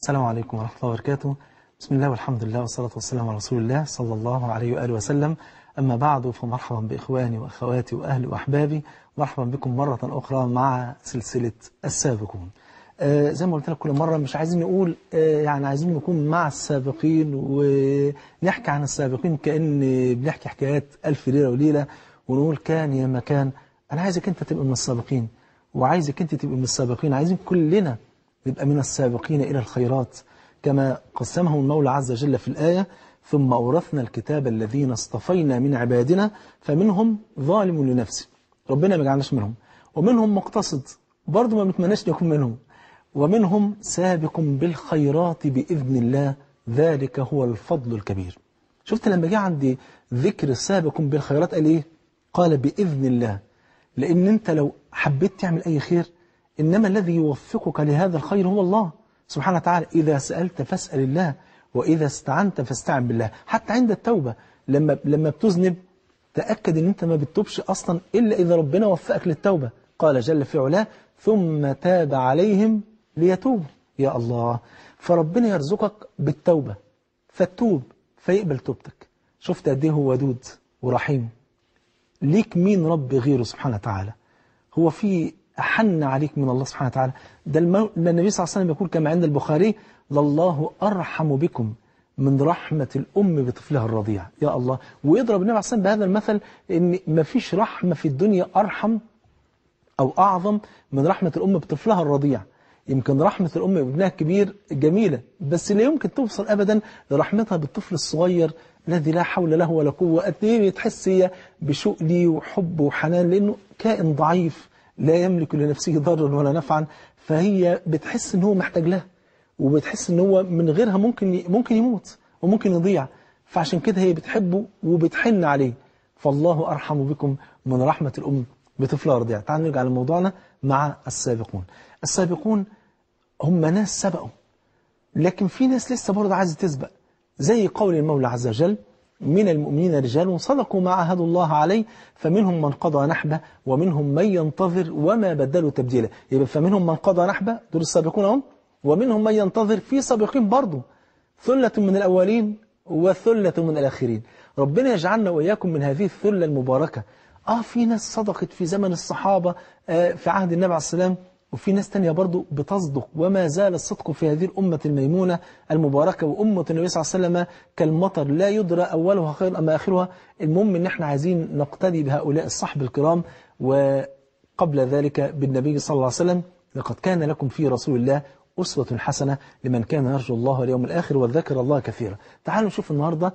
السلام عليكم ورحمة الله وبركاته بسم الله والحمد لله والصلاة والسلام على رسول الله صلى الله عليه وآله وسلم أما بعد فمرحبا بإخواني وأخواتي وأهلي وأحبابي مرحبا بكم مرة أخرى مع سلسلة السابقون آه زي ما قلت لك كل مرة مش عايزين نقول آه يعني عايزين نكون مع السابقين ونحكي عن السابقين كأن بنحكي حكايات ألف ليلة وليلة ونقول كان يا مكان أنا عايزك أنت تبقى من السابقين وعايزك أنت تبقى من السابقين عايزين كلنا نبقى من السابقين إلى الخيرات كما قسمه المولى عز وجل في الآية ثم أورثنا الكتاب الذين اصطفينا من عبادنا فمنهم ظالم لنفسه ربنا ما جعلناش منهم ومنهم مقتصد برضه ما بنتمناش نكون منهم ومنهم سابق بالخيرات بإذن الله ذلك هو الفضل الكبير شفت لما جه عندي ذكر سابق بالخيرات قال إيه قال بإذن الله لأن أنت لو حبيت تعمل أي خير إنما الذي يوفقك لهذا الخير هو الله سبحانه وتعالى إذا سألت فاسأل الله وإذا استعنت فاستعن بالله حتى عند التوبة لما لما بتذنب تأكد إن أنت ما بتتوبش أصلا إلا إذا ربنا وفقك للتوبة قال جل في علاه ثم تاب عليهم ليتوبوا يا الله فربنا يرزقك بالتوبة فتوب فيقبل توبتك شفت قد ايه هو ودود ورحيم ليك مين رب غيره سبحانه وتعالى هو في أحن عليك من الله سبحانه وتعالى ده, المو... ده النبي صلى الله عليه وسلم يقول كما عند البخاري لله أرحم بكم من رحمة الأم بطفلها الرضيع يا الله ويضرب النبي عليه الصلاة بهذا المثل إن ما فيش رحمة في الدنيا أرحم أو أعظم من رحمة الأم بطفلها الرضيع يمكن رحمة الأم بابنها الكبير جميلة بس لا يمكن توصل أبدا لرحمتها بالطفل الصغير الذي لا حول له ولا قوة قد ايه بتحس هي بشؤلي وحب وحنان لأنه كائن ضعيف لا يملك لنفسه ضرا ولا نفعا فهي بتحس ان هو محتاج لها وبتحس ان هو من غيرها ممكن ممكن يموت وممكن يضيع فعشان كده هي بتحبه وبتحن عليه فالله أرحم بكم من رحمة الأم بطفلها رضيع تعالوا نرجع لموضوعنا مع السابقون السابقون هم ناس سبقوا لكن في ناس لسه برضه عايزة تسبق زي قول المولى عز وجل من المؤمنين رجال صدقوا ما عاهدوا الله عليه فمنهم من قضى نحبه ومنهم من ينتظر وما بدلوا تبديلا يبقى فمنهم من قضى نحبه دول السابقون هم ومنهم من ينتظر في سابقين برضه ثلة من الأولين وثلة من الآخرين ربنا يجعلنا وإياكم من هذه الثلة المباركة آه في ناس صدقت في زمن الصحابة آه في عهد النبي عليه السلام وفي ناس تانية برضو بتصدق وما زال الصدق في هذه الأمة الميمونة المباركة وأمة النبي صلى الله عليه وسلم كالمطر لا يدرى أولها خير أما آخرها المهم إن احنا عايزين نقتدي بهؤلاء الصحب الكرام وقبل ذلك بالنبي صلى الله عليه وسلم لقد كان لكم في رسول الله أسوة حسنة لمن كان يرجو الله واليوم الآخر وذكر الله كثيرا تعالوا نشوف النهاردة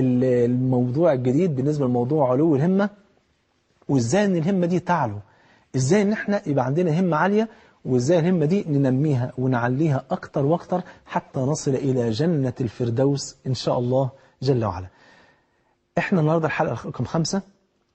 الموضوع الجديد بالنسبة لموضوع علو الهمة وإزاي أن الهمة دي تعلو إزاي أن احنا يبقى عندنا همة عالية وإزاي الهمة دي ننميها ونعليها أكتر وأكتر حتى نصل إلى جنة الفردوس إن شاء الله جل وعلا احنا النهاردة الحلقة رقم خمسة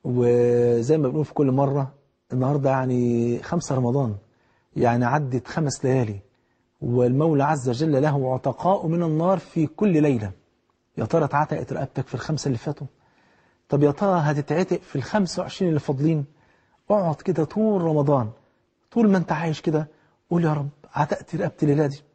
وزي ما بنقول في كل مرة النهاردة يعني خمسة رمضان يعني عدت خمس ليالي والمولى عز وجل له عتقاء من النار في كل ليلة يا ترى اتعتقت رقبتك في الخمسة اللي فاتوا طب يا ترى هتتعتق في الخمسة وعشرين اللي فاضلين اقعد كده طول رمضان طول ما انت عايش كده قول يا رب عتقت رقبتي الليلة دي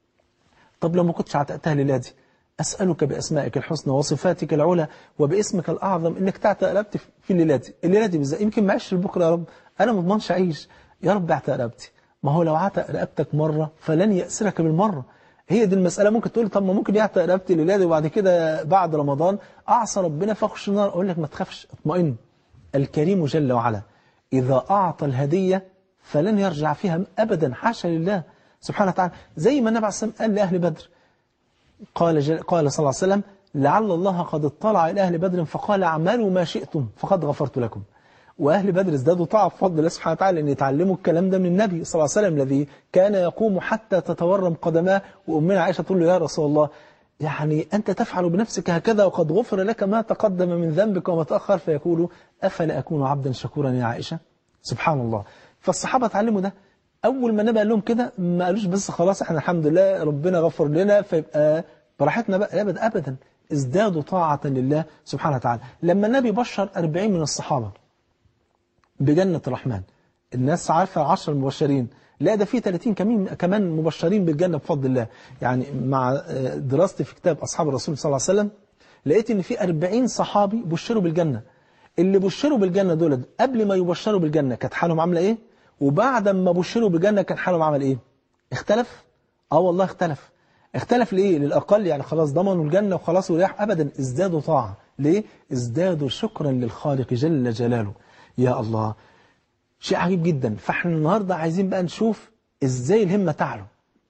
طب لو ما كنتش عتقتها الليلة دي أسألك بأسمائك الحسنى وصفاتك العلى وباسمك الأعظم إنك تعتق رقبتي في الليلة دي الليلة دي بالذات يمكن ما أعيش لبكرة يا رب أنا ما اضمنش أعيش يا رب اعتق رقبتي ما هو لو عتق رقبتك مرة فلن يأسرك بالمرة هي دي المسألة ممكن تقول طب ما ممكن يعتق رقبتي الليلة دي وبعد كده بعد رمضان أعصى ربنا فاخش النار أقول لك ما تخافش اطمئن الكريم جل وعلا إذا أعطى الهدية فلن يرجع فيها أبدا حاشا لله سبحانه وتعالى زي ما النبي عليه الصلاة والسلام قال لأهل بدر قال, جل قال صلى الله عليه وسلم لعل الله قد اطلع إلى أهل بدر فقال اعملوا ما شئتم فقد غفرت لكم وأهل بدر ازدادوا طاعة بفضل الله سبحانه وتعالى أن يتعلموا الكلام ده من النبي صلى الله عليه وسلم الذي كان يقوم حتى تتورم قدماه وأمنا عائشة تقول له يا رسول الله يعني أنت تفعل بنفسك هكذا وقد غفر لك ما تقدم من ذنبك وما تأخر فيقول أفلا أكون عبدا شكورا يا عائشة سبحان الله فالصحابة اتعلموا ده أول ما النبي قال لهم كده ما قالوش بس خلاص احنا الحمد لله ربنا غفر لنا فيبقى براحتنا بقى أبدا أبدا ازدادوا طاعة لله سبحانه وتعالى لما النبي بشر 40 من الصحابة بجنة الرحمن الناس عارفة العشر المبشرين لا ده في 30 كمان كمان مبشرين بالجنة بفضل الله يعني مع آه، دراستي في كتاب أصحاب الرسول صلى الله عليه وسلم لقيت إن في 40 صحابي بشروا بالجنة اللي بشروا بالجنة دول قبل ما يبشروا بالجنة كانت حالهم عاملة إيه وبعد ما بشروا بالجنة كان حالهم عمل إيه اختلف اه والله اختلف اختلف ليه للأقل يعني خلاص ضمنوا الجنة وخلاص وريح أبدا ازدادوا طاعة ليه ازدادوا شكرا للخالق جل جلاله يا الله شيء عجيب جدا فاحنا النهاردة عايزين بقى نشوف ازاي الهمة تعلو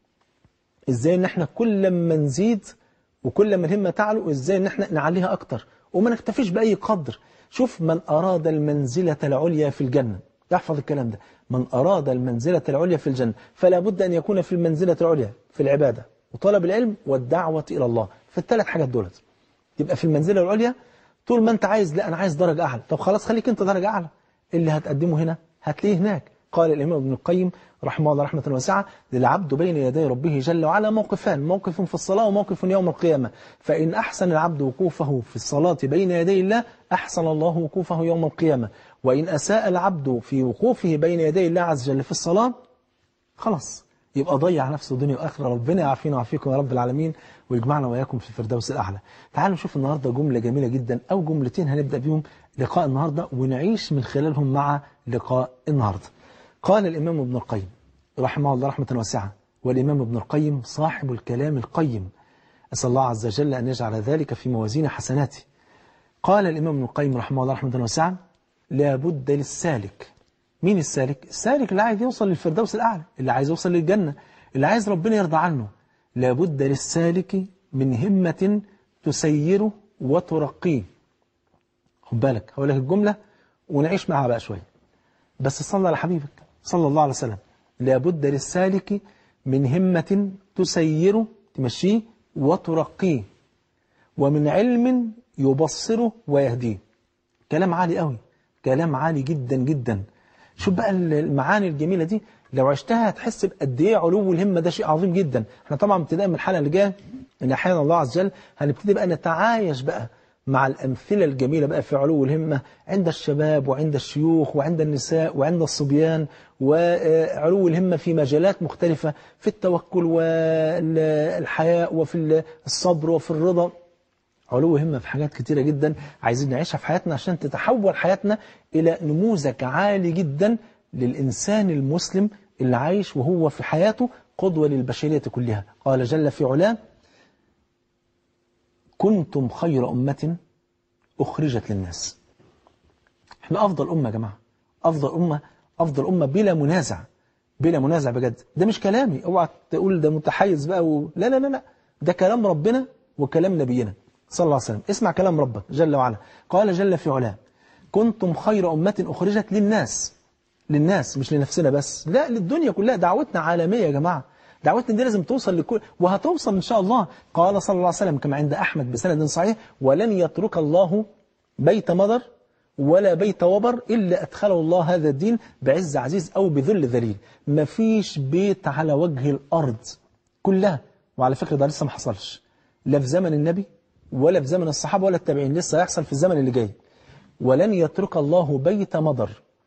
ازاي ان احنا كل ما نزيد وكل ما الهمة تعلو ازاي ان احنا نعليها اكتر وما نكتفيش بأي قدر شوف من أراد المنزلة العليا في الجنة يحفظ الكلام ده من أراد المنزلة العليا في الجنة فلا بد أن يكون في المنزلة العليا في العبادة وطلب العلم والدعوة إلى الله في الثلاث حاجات دولت تبقى في المنزلة العليا طول ما أنت عايز لا أنا عايز درجة أعلى طب خلاص خليك أنت درجة أعلى اللي هتقدمه هنا هتلاقيه هناك قال الإمام ابن القيم رحمه الله رحمة واسعة للعبد بين يدي ربه جل وعلا موقفان موقف في الصلاة وموقف يوم القيامة فإن أحسن العبد وقوفه في الصلاة بين يدي الله أحسن الله وقوفه يوم القيامة وإن أساء العبد في وقوفه بين يدي الله عز وجل في الصلاة خلاص يبقى ضيع نفسه دنيا وآخرة ربنا يعافينا ويعافيكم يا رب العالمين ويجمعنا وإياكم في الفردوس الأعلى تعالوا نشوف النهاردة جملة جميلة جدا أو جملتين هنبدأ بيهم لقاء النهاردة ونعيش من خلالهم مع لقاء النهاردة قال الإمام ابن القيم رحمه الله رحمة واسعة والإمام ابن القيم صاحب الكلام القيم أسأل الله عز وجل أن يجعل ذلك في موازين حسناته قال الإمام ابن القيم رحمه الله رحمة واسعة لا بد للسالك مين السالك؟ السالك اللي عايز يوصل للفردوس الأعلى اللي عايز يوصل للجنة اللي عايز ربنا يرضى عنه لا بد للسالك من همة تسيره وترقيه خد بالك هقول لك الجملة ونعيش معها بقى شوية بس صلى على حبيبك صلى الله عليه وسلم لابد للسالك من همة تسيره تمشيه وترقيه ومن علم يبصره ويهديه كلام عالي قوي كلام عالي جدا جدا شوف بقى المعاني الجميلة دي لو عشتها هتحس بقد ايه علو الهمة ده شيء عظيم جدا احنا طبعا ابتداء من الحلقة اللي جايه ان احيانا الله عز وجل هنبتدي بقى نتعايش بقى مع الأمثلة الجميلة بقى في علو الهمة عند الشباب وعند الشيوخ وعند النساء وعند الصبيان وعلو الهمة في مجالات مختلفة في التوكل والحياء وفي الصبر وفي الرضا علو همة في حاجات كتيرة جدا عايزين نعيشها في حياتنا عشان تتحول حياتنا إلى نموذج عالي جدا للإنسان المسلم اللي عايش وهو في حياته قدوة للبشرية كلها قال جل في علاه كنتم خير أمة أخرجت للناس احنا أفضل أمة يا جماعة أفضل أمة أفضل أمة بلا منازع بلا منازع بجد ده مش كلامي اوعى تقول ده متحيز بقى و... لا لا لا لا ده كلام ربنا وكلام نبينا صلى الله عليه وسلم اسمع كلام ربك جل وعلا قال جل في علاه كنتم خير أمة أخرجت للناس للناس مش لنفسنا بس لا للدنيا كلها دعوتنا عالمية يا جماعة دعوتنا دي لازم توصل لكل وهتوصل إن شاء الله قال صلى الله عليه وسلم كما عند أحمد بسند صحيح ولن يترك الله بيت مضر ولا بيت وبر إلا أدخله الله هذا الدين بعز عزيز أو بذل ذليل مفيش بيت على وجه الأرض كلها وعلى فكرة ده لسه ما حصلش لا في زمن النبي ولا في زمن الصحابة ولا التابعين لسه هيحصل في الزمن اللي جاي ولن يترك الله بيت مضر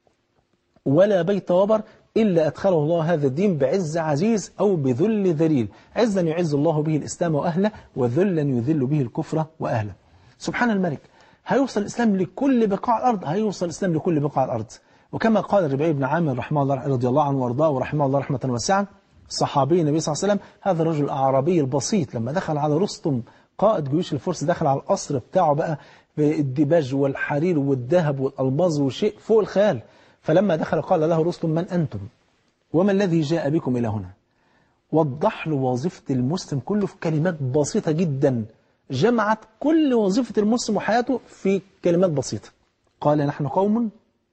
ولا بيت وبر إلا أدخله الله هذا الدين بعز عزيز أو بذل ذليل عزا يعز الله به الإسلام وأهله وذلا يذل به الكفر وأهله سبحان الملك هيوصل الإسلام لكل بقاع الأرض هيوصل الإسلام لكل بقاع الأرض وكما قال الربيع بن عامر رحمه الله رضي الله عنه وارضاه ورحمه الله رحمة واسعة صحابي النبي صلى الله عليه وسلم هذا الرجل الأعرابي البسيط لما دخل على رستم قائد جيوش الفرس دخل على القصر بتاعه بقى بالدباج والحرير والذهب والألماظ وشيء فوق الخيال فلما دخل قال له رستم من أنتم وما الذي جاء بكم إلى هنا وضح له وظيفة المسلم كله في كلمات بسيطة جدا جمعت كل وظيفة المسلم وحياته في كلمات بسيطة قال نحن قوم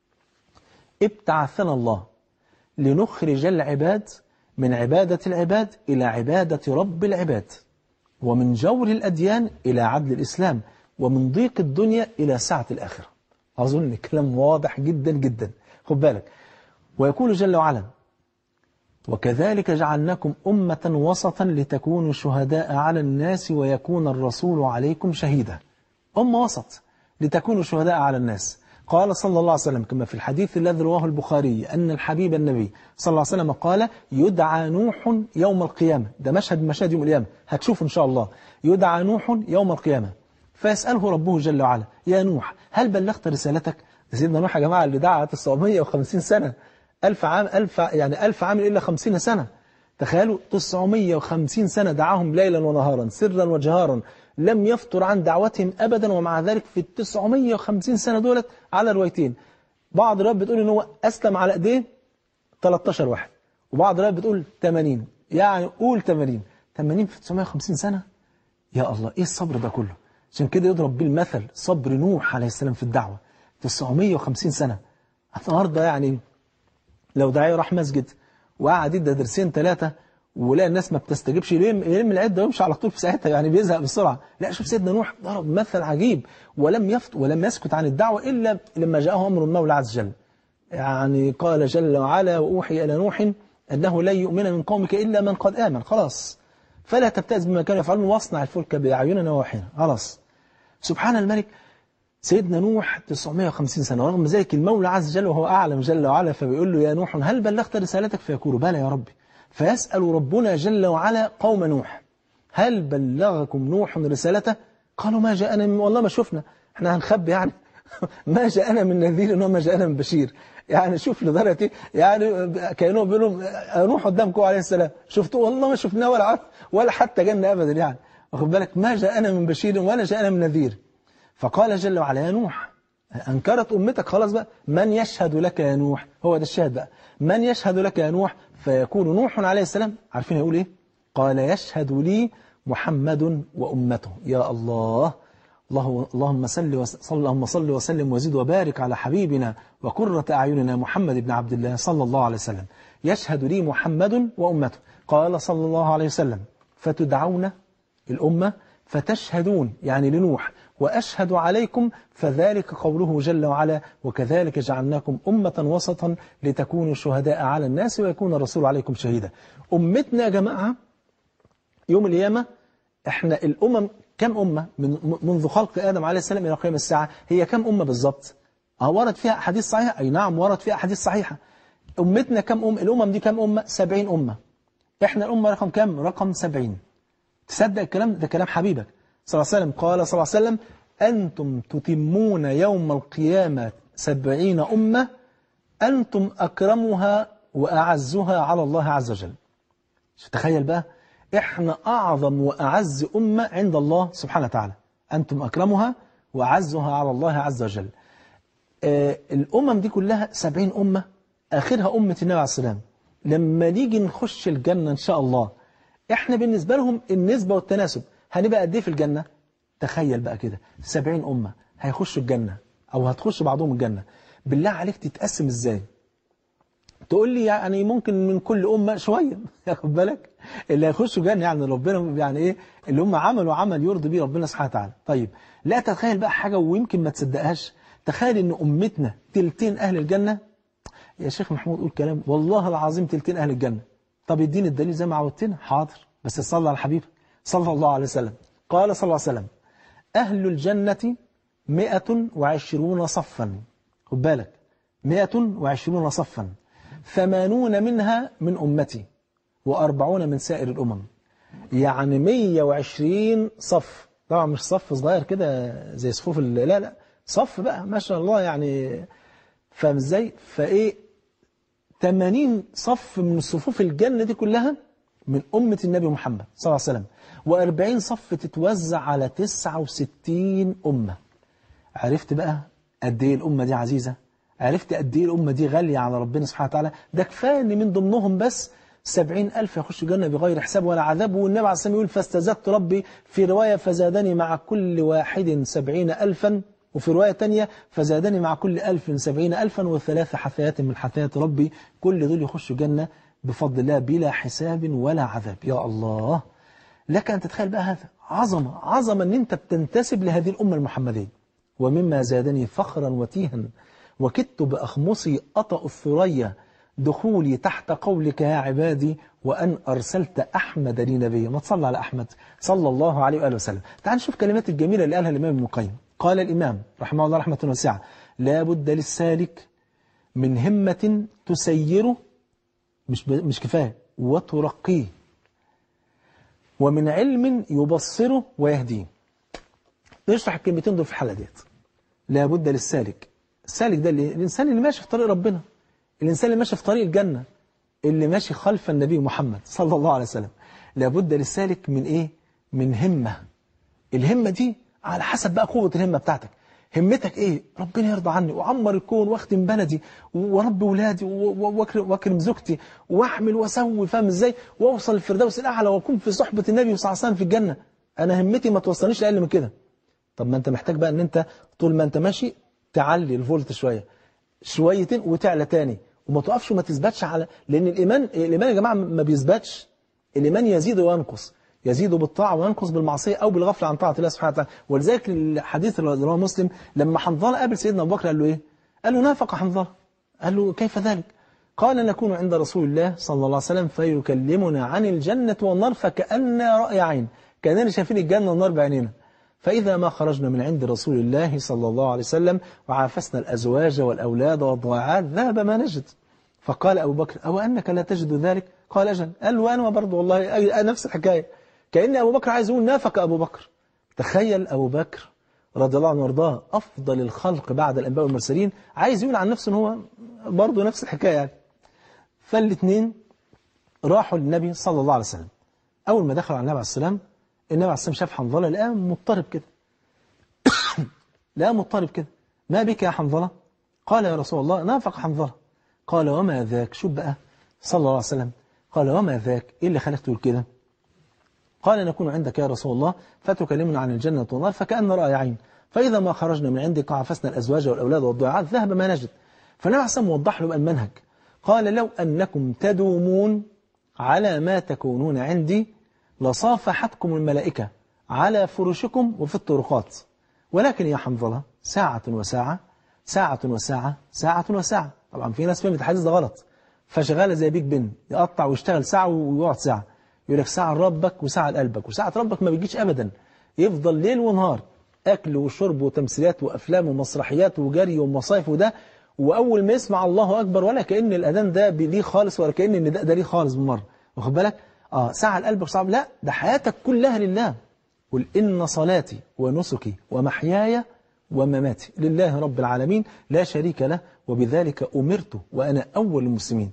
ابتعثنا الله لنخرج العباد من عبادة العباد إلى عبادة رب العباد ومن جور الأديان إلى عدل الإسلام ومن ضيق الدنيا إلى سعة الآخرة أظن كلام واضح جدا جدا خد بالك ويقول جل وعلا وكذلك جعلناكم أمة وسطا لتكونوا شهداء على الناس ويكون الرسول عليكم شهيدا أمة وسط لتكونوا شهداء على الناس قال صلى الله عليه وسلم كما في الحديث الذي رواه البخاري أن الحبيب النبي صلى الله عليه وسلم قال يدعى نوح يوم القيامة ده مشهد من مشاهد يوم القيامة هتشوف إن شاء الله يدعى نوح يوم القيامة فيسأله ربه جل وعلا يا نوح هل بلغت رسالتك سيدنا نوح يا جماعة اللي دعا 950 سنة ألف عام ألف يعني ألف عام إلا 50 سنة تخيلوا 950 سنة دعاهم ليلا ونهارا سرا وجهارا لم يفتر عن دعوتهم أبدا ومع ذلك في ال 950 سنة دولت على روايتين بعض الروايات بتقول إن هو أسلم على إيديه 13 واحد وبعض الروايات بتقول 80 يعني قول 80 80 في 950 سنة يا الله إيه الصبر ده كله عشان كده يضرب بيه المثل صبر نوح عليه السلام في الدعوة 950 سنة النهارده يعني لو داعية راح مسجد وقعد يدى درسين ثلاثة ولا الناس ما بتستجيبش يلم يلم العده ويمشي على طول في ساعتها يعني بيزهق بسرعه لا شوف سيدنا نوح ضرب مثل عجيب ولم يفت ولم يسكت عن الدعوه الا لما جاءه امر المولى عز وجل يعني قال جل وعلا واوحي الى نوح انه لن يؤمن من قومك الا من قد امن خلاص فلا تبتئس بما كانوا يفعلون واصنع الفلك باعيننا ووحينا خلاص سبحان الملك سيدنا نوح 950 سنة ورغم ذلك المولى عز وجل وهو أعلم جل وعلا فبيقول له يا نوح هل بلغت رسالتك فيقول بلى يا ربي فيسأل ربنا جل وعلا قوم نوح هل بلغكم نوح رسالته قالوا ما جاءنا من والله ما شفنا احنا هنخبي يعني ما جاءنا من نذير وما جاءنا من بشير يعني شوف لدرجه ايه يعني كانوا بيقولوا نوح قدامكم عليه السلام شفتوه والله ما شفناه ولا عارف ولا حتى جانا ابدا يعني واخد بالك ما جاءنا من بشير ولا جاءنا من نذير فقال جل وعلا يا نوح أنكرت أمتك خلاص بقى من يشهد لك يا نوح هو ده الشاهد بقى من يشهد لك يا نوح فيكون نوح عليه السلام عارفين يقول إيه قال يشهد لي محمد وأمته يا الله الله اللهم صل وسلم اللهم صل وسلم وزد وبارك على حبيبنا وقرة أعيننا محمد بن عبد الله صلى الله عليه وسلم يشهد لي محمد وأمته قال صلى الله عليه وسلم فتدعون الأمة فتشهدون يعني لنوح وأشهد عليكم فذلك قوله جل وعلا وكذلك جعلناكم أمة وسطا لتكونوا شهداء على الناس ويكون الرسول عليكم شهيدا أمتنا يا جماعة يوم القيامة احنا الأمم كم أمة من منذ خلق آدم عليه السلام إلى قيام الساعة هي كم أمة بالضبط اه ورد فيها أحاديث صحيحة أي نعم ورد فيها أحاديث صحيحة أمتنا كم أم الأمم دي كم أمة سبعين أمة احنا الأمة رقم كم رقم سبعين تصدق الكلام ده كلام حبيبك صلى الله عليه وسلم قال صلى الله عليه وسلم أنتم تتمون يوم القيامة سبعين أمة أنتم أكرمها وأعزها على الله عز وجل تخيل بقى إحنا أعظم وأعز أمة عند الله سبحانه وتعالى أنتم أكرمها وأعزها على الله عز وجل آه الأمم دي كلها سبعين أمة آخرها أمة النبي عليه السلام لما نيجي نخش الجنة إن شاء الله إحنا بالنسبة لهم النسبة والتناسب هنبقى قد ايه في الجنة تخيل بقى كده 70 أمة هيخشوا الجنة أو هتخش بعضهم الجنة بالله عليك تتقسم إزاي تقول لي يعني ممكن من كل أمة شوية ياخد بالك اللي هيخشوا جنة يعني ربنا يعني إيه اللي هم عملوا عمل يرضي بيه ربنا سبحانه وتعالى طيب لا تتخيل بقى حاجة ويمكن ما تصدقهاش تخيل إن أمتنا تلتين أهل الجنة يا شيخ محمود قول كلام والله العظيم تلتين أهل الجنة طب اديني الدليل زي ما عودتنا حاضر بس صلى على الحبيب صلى الله عليه وسلم قال صلى الله عليه وسلم أهل الجنة مئة وعشرون صفا خد بالك مئة وعشرون صفا ثمانون منها من أمتي وأربعون من سائر الأمم يعني مية وعشرين صف طبعا مش صف صغير كده زي صفوف لا لا صف بقى ما شاء الله يعني فاهم ازاي فايه 80 صف من صفوف الجنة دي كلها من أمة النبي محمد صلى الله عليه وسلم و40 صف تتوزع على 69 أمة عرفت بقى قد ايه الأمة دي عزيزة عرفت قد ايه الأمة دي غالية على ربنا سبحانه وتعالى ده كفاية ان من ضمنهم بس سبعين ألف يخشوا الجنة بغير حساب ولا عذاب والنبي عليه الصلاة يقول فاستزدت ربي في رواية فزادني مع كل واحد سبعين ألفا وفي رواية تانية فزادني مع كل ألف سبعين ألفا وثلاث حثيات من حثيات ربي كل دول يخشوا جنة بفضل الله بلا حساب ولا عذاب يا الله لك أن تتخيل بقى هذا عظمة عظمة أن أنت بتنتسب لهذه الأمة المحمدية ومما زادني فخرا وتيها وكدت بأخمصي أطأ الثريا دخولي تحت قولك يا عبادي وأن أرسلت أحمد لي نبيا ما تصلى على أحمد صلى الله عليه وآله وسلم تعال نشوف كلمات الجميلة اللي قالها الإمام ابن القيم قال الإمام رحمه الله رحمة واسعة لا بد للسالك من همة تسيره مش ب... مش كفاية وترقيه ومن علم يبصره ويهديه نشرح الكلمتين دول في الحلقة ديت لا بد للسالك السالك ده اللي الإنسان اللي ماشي في طريق ربنا الإنسان اللي ماشي في طريق الجنة اللي ماشي خلف النبي محمد صلى الله عليه وسلم لابد للسالك من إيه؟ من همة الهمة دي على حسب بقى قوة الهمة بتاعتك همتك ايه ربنا يرضى عني وعمر الكون واختم بلدي ورب ولادي واكرم زوجتي واحمل واسوي فاهم ازاي واوصل الفردوس الاعلى واكون في صحبه النبي صلى الله عليه وسلم في الجنه انا همتي ما توصلنيش اقل من كده طب ما انت محتاج بقى ان انت طول ما انت ماشي تعلي الفولت شويه شويتين وتعلى تاني وما تقفش وما تثبتش على لان الايمان الايمان يا جماعه ما بيثبتش الايمان يزيد وينقص يزيد بالطاعة وينقص بالمعصية أو بالغفلة عن طاعة الله سبحانه وتعالى ولذلك الحديث اللي رواه مسلم لما حنظلة قابل سيدنا أبو بكر قال له إيه؟ قال له نافق حنظلة قال له كيف ذلك؟ قال نكون عند رسول الله صلى الله عليه وسلم فيكلمنا عن الجنة والنار فكأننا رأي عين كأننا شايفين الجنة والنار بعيننا فإذا ما خرجنا من عند رسول الله صلى الله عليه وسلم وعافسنا الأزواج والأولاد والضيعات ذهب ما نجد فقال أبو بكر أو أنك لا تجد ذلك قال أجل قال وأنا برضه والله نفس الحكاية كأن أبو بكر عايز يقول نافق أبو بكر تخيل أبو بكر رضي الله عنه وارضاه أفضل الخلق بعد الأنبياء والمرسلين عايز يقول عن نفسه ان هو برضه نفس الحكاية يعني فالاثنين راحوا للنبي صلى الله عليه وسلم أول ما دخلوا على النبي عليه السلام النبي عليه السلام شاف حنظلة لقاه مضطرب كده لقاه مضطرب كده ما بك يا حنظلة قال يا رسول الله نافق حنظلة قال وما ذاك شوف بقى صلى الله عليه وسلم قال وما ذاك إيه اللي خلاك تقول كده قال نكون عندك يا رسول الله فتكلمنا عن الجنة والنار فكأن رأي عين فإذا ما خرجنا من عندك عفسنا الأزواج والأولاد والضيعات ذهب ما نجد فالنبي عليه وضح له المنهج قال لو أنكم تدومون على ما تكونون عندي لصافحتكم الملائكة على فرشكم وفي الطرقات ولكن يا حنظلة ساعة وساعة ساعة وساعة ساعة وساعة طبعا في ناس فهمت الحديث ده غلط فشغالة زي بيك بن يقطع ويشتغل ساعة ويقعد ساعة يقول لك ساعة لربك وساعة لقلبك وساعة ربك ما بيجيش أبدا يفضل ليل ونهار أكل وشرب وتمثيلات وأفلام ومسرحيات وجري ومصايف وده وأول ما يسمع الله أكبر ولا كأن الأذان ده ليه خالص ولا كأن النداء ده ليه خالص بالمرة واخد بالك آه ساعة لقلبك صعب لا ده حياتك كلها لله قل إن صلاتي ونسكي ومحياي ومماتي لله رب العالمين لا شريك له وبذلك أمرت وأنا أول المسلمين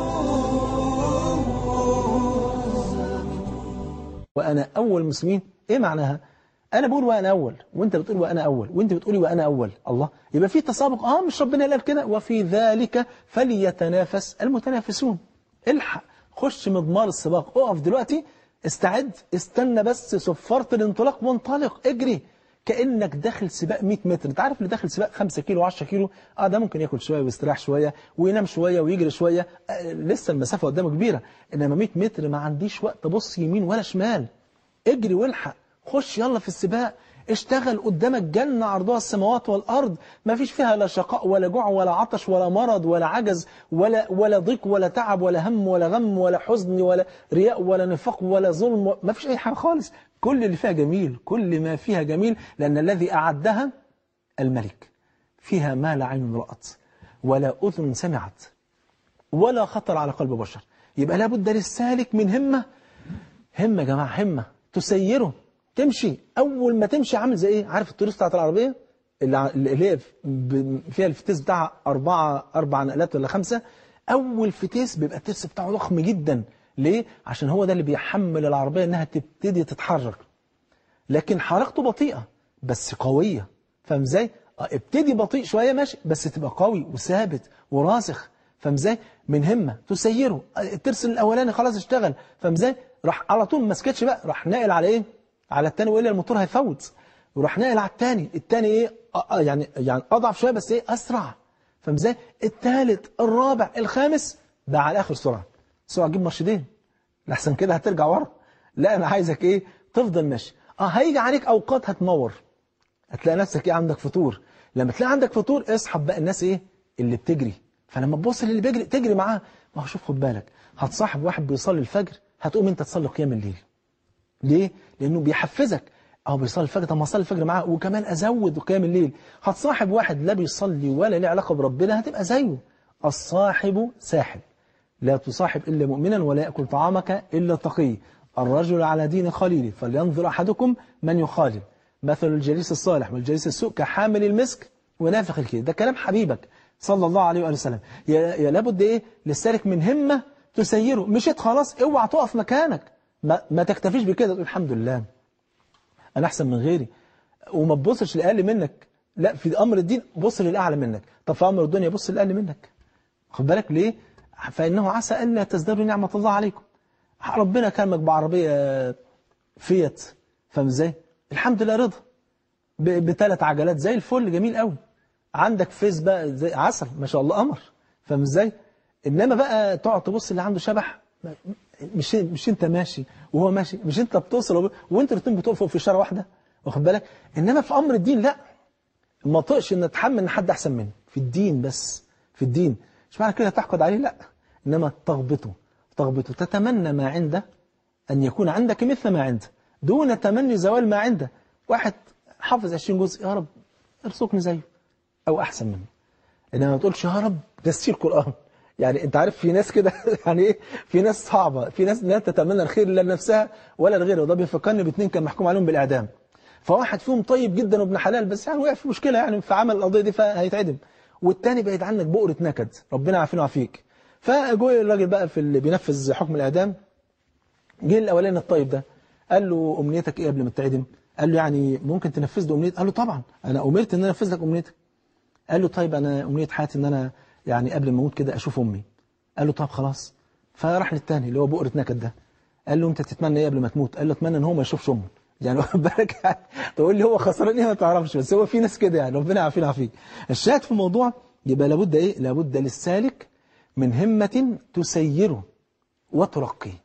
وأنا أول المسلمين إيه معناها أنا بقول وأنا أول وأنت بتقول وأنا أول وأنت بتقولي وأنا أول الله يبقى في تسابق آه مش ربنا قال كده وفي ذلك فليتنافس المتنافسون الحق خش مضمار السباق اقف دلوقتي استعد استنى بس صفارة الانطلاق وانطلق اجري كأنك داخل سباق 100 متر انت عارف اللي داخل سباق 5 كيلو و10 كيلو اه ده ممكن ياكل شوية ويستريح شوية وينام شوية ويجري شوية آه لسه المسافة قدامه كبيرة انما 100 متر ما عنديش وقت ابص يمين ولا شمال اجري والحق خش يلا في السباق اشتغل قدامك جنة عرضها السماوات والأرض ما فيش فيها لا شقاء ولا جوع ولا عطش ولا مرض ولا عجز ولا ولا ضيق ولا تعب ولا هم ولا غم ولا حزن ولا رياء ولا نفاق ولا ظلم ما فيش أي حاجة خالص كل اللي فيها جميل كل ما فيها جميل لأن الذي أعدها الملك فيها ما لا عين رأت ولا أذن سمعت ولا خطر على قلب بشر يبقى لابد للسالك من همة همة يا جماعة همة تسيره تمشي أول ما تمشي عامل زي إيه عارف التوريست بتاعت العربية اللي اللي هي فيها الفتيس بتاعها أربعة أربع نقلات ولا خمسة أول فتيس بيبقى الترس بتاعه ضخم جدا ليه؟ عشان هو ده اللي بيحمل العربية إنها تبتدي تتحرك لكن حركته بطيئة بس قوية فاهم ازاي؟ ابتدي بطيء شوية ماشي بس تبقى قوي وثابت وراسخ فاهم ازاي؟ من همة تسيره الترس الأولاني خلاص اشتغل فاهم ازاي؟ راح على طول ما سكتش بقى راح ناقل على ايه؟ على التاني وإلا الموتور هيفوت وراح ناقل على التاني التاني ايه آه يعني يعني اضعف شويه بس ايه اسرع فاهم ازاي التالت الرابع الخامس بقى على اخر سرعه سرعه تجيب مرشدين لحسن كده هترجع ورا لا انا عايزك ايه تفضل ماشي اه هيجي عليك اوقات هتمور هتلاقي نفسك ايه عندك فطور لما تلاقي عندك فطور اسحب بقى الناس ايه اللي بتجري فلما تبص للي بيجري تجري معاه ما هو شوف خد بالك هتصاحب واحد بيصلي الفجر هتقوم انت تصلي قيام الليل ليه لانه بيحفزك أو بيصلي الفجر طب ما أصلي الفجر معاه وكمان أزود وقيام الليل هتصاحب واحد لا بيصلي ولا له علاقة بربنا هتبقى زيه الصاحب ساحب لا تصاحب إلا مؤمنا ولا يأكل طعامك إلا تقي الرجل على دين خليله فلينظر أحدكم من يخالل مثل الجليس الصالح والجليس السوء كحامل المسك ونافخ الكيل ده كلام حبيبك صلى الله عليه وآله وسلم يا, يا لابد إيه للسالك من همة تسيره مشيت خلاص اوعى تقف مكانك ما, ما تكتفيش بكده تقول الحمد لله أنا أحسن من غيري وما تبصش لأقل منك لا في أمر الدين بص للأعلى منك طب في أمر الدنيا بص للأقل منك خد بالك ليه فإنه عسى ألا تزدادوا نعمة الله عليكم ربنا كرمك بعربية فيت فاهم ازاي الحمد لله رضا بثلاث عجلات زي الفل جميل قوي عندك فيس بقى زي عسل ما شاء الله قمر فاهم ازاي انما بقى تقعد تبص اللي عنده شبح مش مش انت ماشي وهو ماشي مش انت بتوصل وانت الاثنين بتقفوا في اشاره واحده واخد بالك انما في امر الدين لا ما طقش ان اتحمل ان حد احسن مني في الدين بس في الدين مش معنى كده تحقد عليه لا انما تغبطه تغبطه تتمنى ما عنده ان يكون عندك مثل ما عنده دون تمني زوال ما عنده واحد حافظ 20 جزء يا رب ارزقني زيه او احسن منه انما ما تقولش يا رب دستي القران يعني انت عارف في ناس كده يعني ايه في ناس صعبه في ناس لا تتمنى الخير لا لنفسها ولا لغيرها وده بيفكرني باثنين كان محكوم عليهم بالاعدام فواحد فيهم طيب جدا وابن حلال بس يعني وقع في مشكله يعني في عمل القضيه دي فهيتعدم والتاني بعيد عنك بؤره نكد ربنا عافينا وعافيك فجوه الراجل بقى في اللي بينفذ حكم الاعدام جه الاولاني الطيب ده قال له امنيتك ايه قبل ما تتعدم قال له يعني ممكن تنفذ لي امنيتي قال له طبعا انا امرت ان انا انفذ لك امنيتك قال له طيب انا امنيه حياتي ان انا يعني قبل ما اموت كده اشوف امي قال له طب خلاص فراح للتاني اللي هو بؤره نكد ده قال له انت تتمنى ايه قبل ما تموت قال له اتمنى ان هو ما يشوفش امه يعني واخد بالك يعني تقول لي هو خسران ايه ما تعرفش بس هو في ناس كده يعني ربنا يعافينا ويعافيك الشاهد في الموضوع يبقى لابد ايه لابد للسالك من همة تسيره وترقيه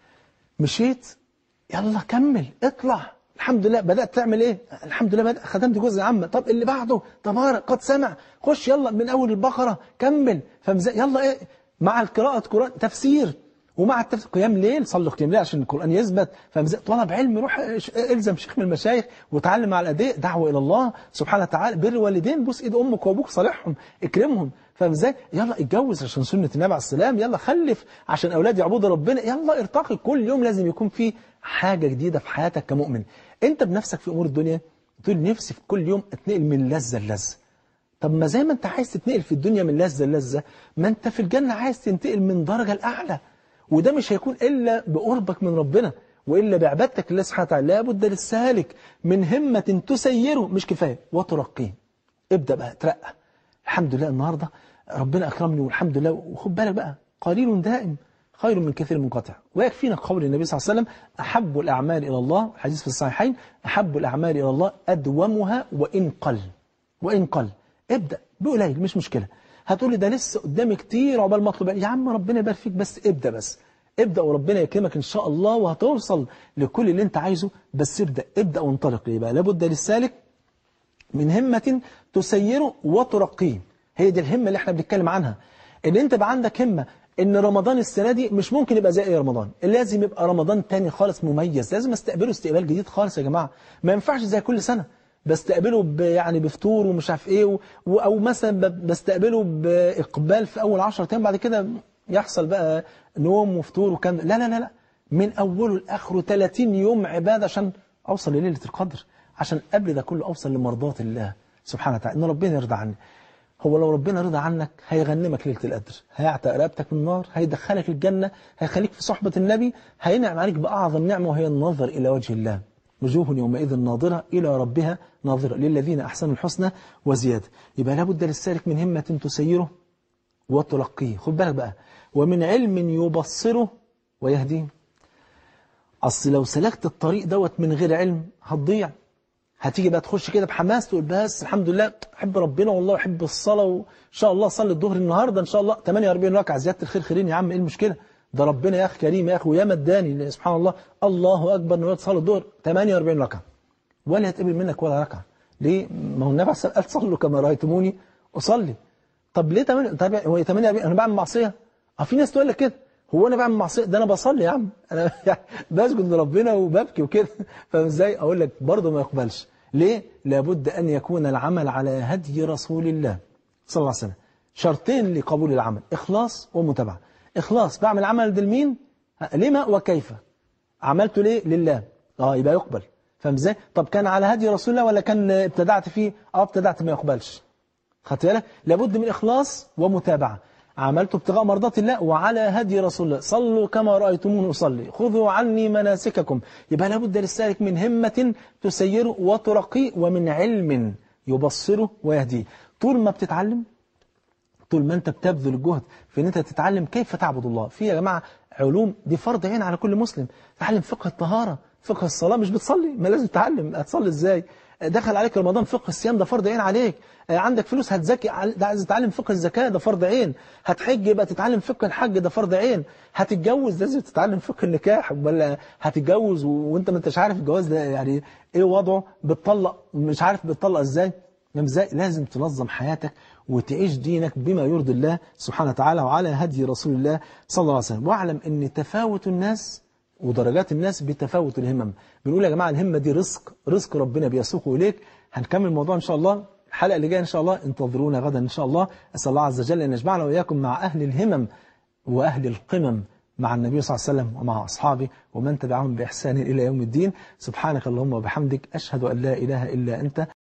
مشيت يلا كمل اطلع الحمد لله بدأت تعمل ايه الحمد لله بدأت خدمت جزء عامة طب اللي بعده تبارك قد سمع خش يلا من اول البقرة كمل فمزا يلا ايه مع القراءة قرآن تفسير ومع التفسير قيام ليل صلوا قيام ليل عشان القرآن يثبت فمزا طلب علم روح الزم شيخ من المشايخ وتعلم مع الأداء دعوة إلى الله سبحانه وتعالى بر الوالدين بوس ايد امك وابوك صالحهم اكرمهم فاهم ازاي يلا اتجوز عشان سنة النبي عليه السلام يلا خلف عشان اولاد يعبدوا ربنا يلا ارتقي كل يوم لازم يكون في حاجة جديدة في حياتك كمؤمن انت بنفسك في امور الدنيا تقول نفسي في كل يوم اتنقل من لذة للذة طب ما زي ما انت عايز تتنقل في الدنيا من لذة للذة ما انت في الجنة عايز تنتقل من درجة الأعلى وده مش هيكون إلا بقربك من ربنا وإلا بعبادتك لله سبحانه وتعالى لابد للسالك من همة تسيره مش كفاية وترقيه ابدأ بقى ترقى الحمد لله النهاردة ربنا أكرمني والحمد لله وخد بالك بقى قليل دائم خير من كثير منقطع ويكفينا قول النبي صلى الله عليه وسلم أحب الأعمال إلى الله الحديث في الصحيحين أحب الأعمال إلى الله أدومها وإن قل وإن قل ابدأ بقليل مش مشكلة هتقول لي ده لسه قدامي كتير عقبال ما اطلب يا عم ربنا يبارك فيك بس ابدأ بس ابدأ وربنا يكرمك إن شاء الله وهتوصل لكل اللي انت عايزه بس ابدأ ابدأ وانطلق يبقى لابد للسالك من همة تسيره وترقيه هي دي الهمة اللي احنا بنتكلم عنها ان انت بقى عندك همة ان رمضان السنة دي مش ممكن يبقى زي اي رمضان لازم يبقى رمضان تاني خالص مميز لازم استقبله استقبال جديد خالص يا جماعة ما ينفعش زي كل سنة بستقبله ب يعني بفطور ومش عارف ايه و... او مثلا بستقبله باقبال في اول 10 ايام بعد كده يحصل بقى نوم وفطور وكان لا لا لا لا من اوله لاخره 30 يوم عباده عشان اوصل لليله القدر عشان قبل ده كله اوصل لمرضات الله سبحانه وتعالى ان ربنا يرضى عني هو لو ربنا رضى عنك هيغنمك ليله القدر هيعتق رقبتك من النار هيدخلك الجنه هيخليك في صحبه النبي هينعم عليك باعظم نعمه وهي النظر الى وجه الله وجوه يومئذ ناظرة إلى ربها ناظرة للذين أحسنوا الحسنى وزيادة يبقى لابد للسالك من همة تسيره وتلقيه خد بالك بقى ومن علم يبصره ويهديه أصل لو سلكت الطريق دوت من غير علم هتضيع هتيجي بقى تخش كده بحماس تقول بس الحمد لله أحب ربنا والله أحب الصلاة وإن شاء الله أصلي الظهر النهاردة إن شاء الله 48 ركعة زيادة الخير خيرين يا عم إيه المشكلة ده ربنا يا أخي كريم يا أخي ويا مداني سبحان الله الله أكبر إنه تصلي الظهر 48 ركعة ولا يتقبل منك ولا ركعة ليه؟ ما هو النبي عليه الصلاة والسلام قال صلوا كما رأيتموني أصلي طب ليه 8 طب هو 48 أنا بعمل معصية؟ اه في ناس تقول لك كده هو انا بعمل معصيه ده انا بصلي يا عم انا يعني بسجد لربنا وببكي وكده فاهم ازاي اقول لك برضه ما يقبلش ليه لابد ان يكون العمل على هدي رسول الله صلى الله عليه وسلم شرطين لقبول العمل اخلاص ومتابعه اخلاص بعمل عمل ده لمين لما وكيف عملته ليه لله اه يبقى يقبل فاهم ازاي طب كان على هدي رسول الله ولا كان ابتدعت فيه اه ابتدعت ما يقبلش خدت بالك لابد من إخلاص ومتابعة عملت ابتغاء مرضات الله وعلى هدي رسول الله صلوا كما رأيتموني أصلي خذوا عني مناسككم يبقى لابد للسالك من همة تسيره وترقيه ومن علم يبصره ويهديه طول ما بتتعلم طول ما انت بتبذل الجهد في ان انت تتعلم كيف تعبد الله في يا جماعه علوم دي فرض عين على كل مسلم تعلم فقه الطهاره فقه الصلاه مش بتصلي ما لازم تتعلم هتصلي ازاي دخل عليك رمضان فقه الصيام ده فرض عين عليك عندك فلوس هتزكي ده عايز تتعلم فقه الزكاه ده فرض عين هتحج يبقى تتعلم فقه الحج ده فرض عين هتتجوز لازم تتعلم فقه النكاح ولا هتتجوز وانت ما انتش عارف الجواز ده يعني ايه وضعه بتطلق مش عارف بتطلق ازاي ازاي لازم تنظم حياتك وتعيش دينك بما يرضي الله سبحانه وتعالى وعلى هدي رسول الله صلى الله عليه وسلم واعلم ان تفاوت الناس ودرجات الناس بتفاوت الهمم بنقول يا جماعة الهمة دي رزق رزق ربنا بيسوقه إليك هنكمل الموضوع إن شاء الله الحلقة اللي جاية إن شاء الله انتظرونا غدا إن شاء الله أسأل الله عز وجل أن يجمعنا وإياكم مع أهل الهمم وأهل القمم مع النبي صلى الله عليه وسلم ومع أصحابه ومن تبعهم بإحسان إلى يوم الدين سبحانك اللهم وبحمدك أشهد أن لا إله إلا أنت